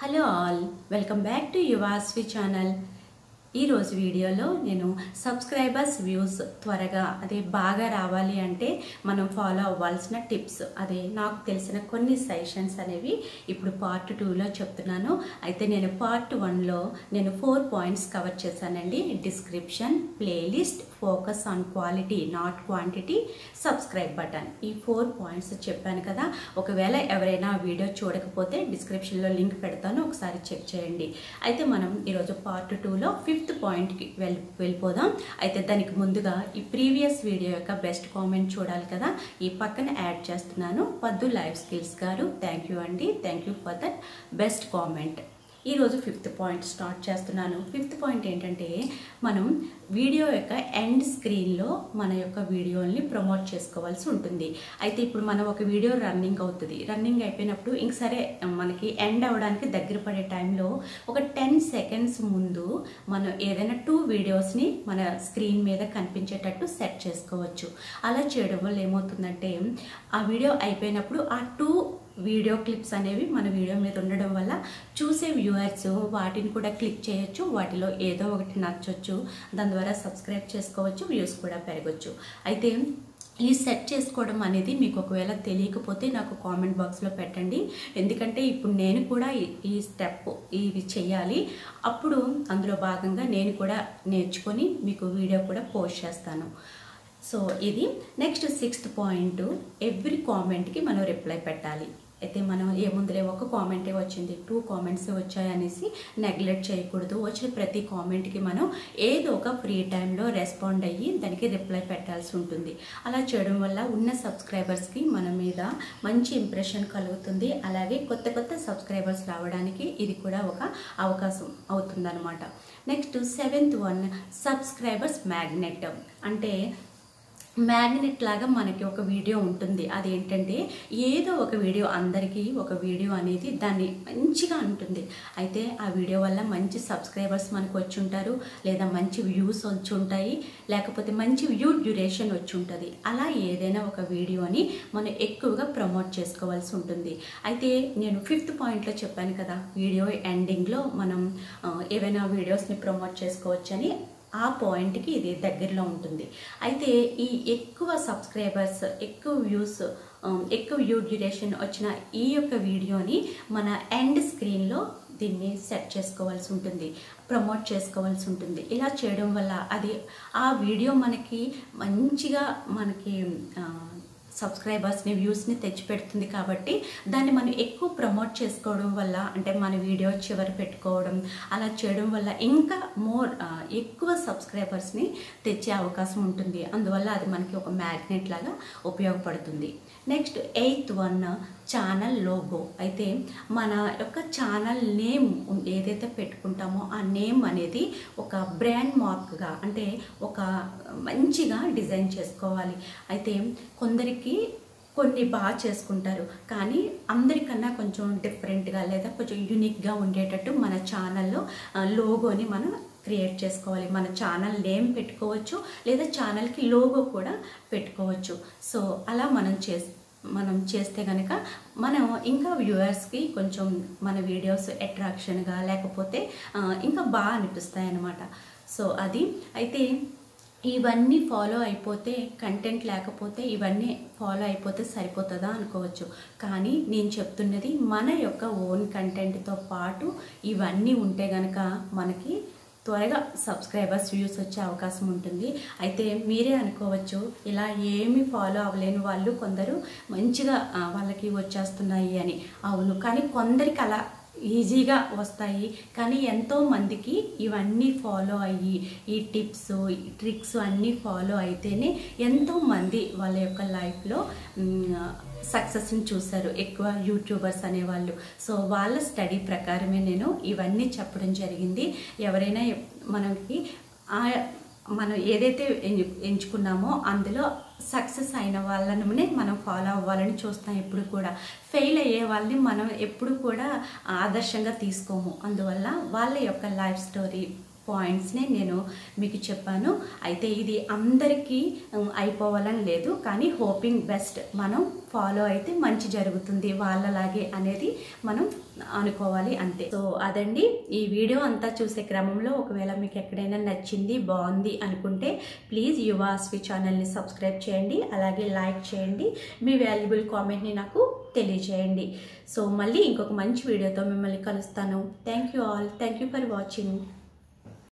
hello all welcome back to Yuvasvi channel ఈరోజు వీడియోలో నేను సబ్స్క్రైబర్స్ వ్యూస్ త్వరగా అదే బాగా రావాలి అంటే మనం ఫాలో అవ్వాల్సిన టిప్స్ అదే నాకు తెలిసిన కొన్ని సజెషన్స్ అనేవి ఇప్పుడు పార్ట్ టూలో చెప్తున్నాను అయితే నేను పార్ట్ వన్లో నేను ఫోర్ పాయింట్స్ కవర్ చేశానండి description playlist focus on quality not quantity subscribe button ఈ ఫోర్ పాయింట్స్ చెప్పాను కదా ఒకవేళ ఎవరైనా ఆ వీడియో చూడకపోతే డిస్క్రిప్షన్లో లింక్ పెడతాను ఒకసారి చెక్ చేయండి అయితే మనం ఈరోజు పార్ట్ టూలో ఫిఫ్త్ పాయింట్కి వెళ్ వెళ్ళిపోదాం అయితే దానికి ముందుగా ఈ ప్రీవియస్ వీడియో యొక్క బెస్ట్ కామెంట్ చూడాలి కదా ఈ పక్కన యాడ్ చేస్తున్నాను Paddu life skills garu thank you అండి thank you for that best comment ఈరోజు ఫిఫ్త్ పాయింట్ స్టార్ట్ చేస్తున్నాను ఫిఫ్త్ పాయింట్ ఏంటంటే మనం వీడియో యొక్క ఎండ్ స్క్రీన్లో మన యొక్క వీడియోని ప్రమోట్ చేసుకోవాల్సి ఉంటుంది అయితే ఇప్పుడు మనం ఒక వీడియో రన్నింగ్ అవుతుంది రన్నింగ్ అయిపోయినప్పుడు ఇంక సరే మనకి ఎండ్ అవ్వడానికి దగ్గర పడే టైంలో ఒక టెన్ సెకండ్స్ ముందు మనం ఏదైనా టూ వీడియోస్ని మన స్క్రీన్ మీద కనిపించేటట్టు సెట్ చేసుకోవచ్చు అలా చేయడం వల్ల ఏమవుతుందంటే ఆ వీడియో అయిపోయినప్పుడు ఆ టూ వీడియో క్లిప్స్ అనేవి మన వీడియో మీద ఉండడం వల్ల చూసే వ్యూవర్స్ వాటిని కూడా క్లిక్ చేయొచ్చు వాటిలో ఏదో ఒకటి నచ్చొచ్చు దాని ద్వారా సబ్స్క్రైబ్ చేసుకోవచ్చు వ్యూస్ కూడా పెరగచ్చు అయితే ఈ సెట్ చేసుకోవడం అనేది మీకు ఒకవేళ తెలియకపోతే నాకు కామెంట్ బాక్స్లో పెట్టండి ఎందుకంటే ఇప్పుడు నేను కూడా ఈ- ఈ స్టెప్ ఇవి చేయాలి అప్పుడు అందులో భాగంగా నేను కూడా నేర్చుకొని మీకు వీడియో కూడా పోస్ట్ చేస్తాను సో ఇది నెక్స్ట్ సిక్స్త్ పాయింట్ ఎవ్రీ కామెంట్కి మనం రిప్లై పెట్టాలి అయితే మనం ఏముందిలే ఒక కామెంటే వచ్చింది టూ కామెంట్స్ వచ్చాయనేసి నెగ్లెక్ట్ చేయకూడదు వచ్చిన ప్రతి కామెంట్కి మనం ఏదో ఒక ఫ్రీ టైంలో రెస్పాండ్ అయ్యి దానికి రిప్లై పెట్టాల్సి ఉంటుంది అలా చేయడం వల్ల ఉన్న సబ్స్క్రైబర్స్కి మన మీద మంచి ఇంప్రెషన్ కలుగుతుంది అలాగే కొత్త కొత్త సబ్స్క్రైబర్స్ రావడానికి ఇది కూడా ఒక అవకాశం అవుతుందన్నమాట next seventh one subscribers magnet అంటే మ్యాగ్నెట్ లాగా మనకి ఒక వీడియో ఉంటుంది అదేంటంటే ఏదో ఒక వీడియో అందరికీ ఒక వీడియో అనేది దాన్ని మంచిగా ఉంటుంది అయితే ఆ వీడియో వల్ల మంచి సబ్స్క్రైబర్స్ మనకు వచ్చి ఉంటారు లేదా మంచి వ్యూస్ వచ్చి ఉంటాయి లేకపోతే మంచి వ్యూ డ్యూరేషన్ వచ్చి ఉంటుంది అలా ఏదైనా ఒక వీడియోని మనం ఎక్కువగా ప్రమోట్ చేసుకోవాల్సి ఉంటుంది అయితే నేను ఫిఫ్త్ పాయింట్లో చెప్పాను కదా వీడియో ఎండింగ్లో మనం ఆ, ఏవైనా వీడియోస్ని ప్రమోట్ చేసుకోవచ్చని ఆ పాయింట్కి ఇది దగ్గరలో ఉంటుంది అయితే ఈ ఎక్కువ సబ్స్క్రైబర్స్ ఎక్కువ వ్యూస్ ఎక్కువ వ్యూ డ్యూరేషన్ వచ్చిన ఈ యొక్క వీడియోని మన ఎండ్ స్క్రీన్లో దీన్ని సెట్ చేసుకోవాల్సి ఉంటుంది ప్రమోట్ చేసుకోవాల్సి ఉంటుంది ఇలా చేయడం వల్ల అది ఆ వీడియో మనకి మంచిగా మనకి ఆ, సబ్స్క్రైబర్స్ని వ్యూస్ని తెచ్చిపెడుతుంది కాబట్టి దాన్ని మనం ఎక్కువ ప్రమోట్ చేసుకోవడం వల్ల అంటే మన వీడియో చివరి పెట్టుకోవడం అలా చేయడం వల్ల ఇంకా మోర్ ఎక్కువ సబ్స్క్రైబర్స్ని తెచ్చే అవకాశం ఉంటుంది అందువల్ల అది మనకి ఒక మ్యాగ్నెట్ లాగా ఉపయోగపడుతుంది next eighth one channel logo అయితే మన యొక్క ఛానల్ నేమ్ ఏదైతే పెట్టుకుంటామో ఆ నేమ్ అనేది ఒక బ్రాండ్ మార్క్గా అంటే ఒక మంచిగా డిజైన్ చేసుకోవాలి అయితే కొందరికి కొన్ని బాగా చేసుకుంటారు కానీ అందరికన్నా కొంచెం డిఫరెంట్గా లేదా కొంచెం యూనిక్గా ఉండేటట్టు మన ఛానల్లో లోగోని మనం క్రియేట్ చేసుకోవాలి మన ఛానల్ నేమ్ పెట్టుకోవచ్చు లేదా ఛానల్కి లోగో కూడా పెట్టుకోవచ్చు సో అలా మనం చేస్ మనం చేస్తే కనుక మనం ఇంకా వ్యూవర్స్కి కొంచెం మన వీడియోస్ అట్రాక్షన్గా లేకపోతే ఆ, ఇంకా బాగా అనిపిస్తాయి అన్నమాట సో అది అయితే ఇవన్నీ ఫాలో అయిపోతే కంటెంట్ లేకపోతే ఇవన్నీ ఫాలో అయిపోతే సరిపోతుందా అనుకోవచ్చు కానీ నేను చెప్తున్నది మన యొక్క ఓన్ కంటెంట్తో పాటు ఇవన్నీ ఉంటే కనుక మనకి త్వరగా సబ్స్క్రైబర్స్ వ్యూస్ వచ్చే అవకాశం ఉంటుంది అయితే మీరే అనుకోవచ్చు ఇలా ఏమి ఫాలో అవ్వలేని వాళ్ళు కొందరు మంచిగా ఆ, వాళ్ళకి వచ్చేస్తున్నాయి అని అవును కానీ కొందరికి అలా ఈజీగా వస్తాయి కానీ ఎంతో మందికి ఇవన్నీ ఫాలో అయ్యి ఈ టిప్స్ ఈ ట్రిక్స్ అన్నీ ఫాలో అయితేనే ఎంతో మంది వాళ్ళ యొక్క లైఫ్లో సక్సెస్ని చూశారు ఎక్కువ యూట్యూబర్స్ అనేవాళ్ళు సో వాళ్ళ స్టడీ ప్రకారమే నేను ఇవన్నీ చెప్పడం జరిగింది ఎవరైనా మనకి ఆ మనం ఏదైతే ఎంచు- ఎంచుకున్నామో అందులో సక్సెస్ అయిన వాళ్ళనే మనం ఫాలో అవ్వాలని చూస్తాం ఎప్పుడు కూడా ఫెయిల్ అయ్యే వాళ్ళని మనం ఎప్పుడు కూడా ఆదర్శంగా తీసుకోము అందువల్ల వాళ్ళ యొక్క లైఫ్ స్టోరీ పాయింట్స్ని నేను మీకు చెప్పాను అయితే ఇది అందరికీ ఉమ్, అయిపోవాలని లేదు కానీ హోపింగ్ బెస్ట్ మనం ఫాలో అయితే మంచి జరుగుతుంది వాళ్ళలాగే అనేది మనం అనుకోవాలి అంతే సో అదండి ఈ వీడియో అంతా చూసే క్రమంలో ఒకవేళ మీకు ఎక్కడైనా నచ్చింది బాగుంది అనుకుంటే ప్లీజ్ యువాస్వి ఛానల్ని సబ్స్క్రైబ్ చేయండి అలాగే లైక్ చేయండి మీ వాల్యుబుల్ కామెంట్ని నాకు తెలియచేయండి సో మళ్ళీ ఇంకొక మంచి వీడియోతో మిమ్మల్ని కలుస్తాను thank you all thank you for watching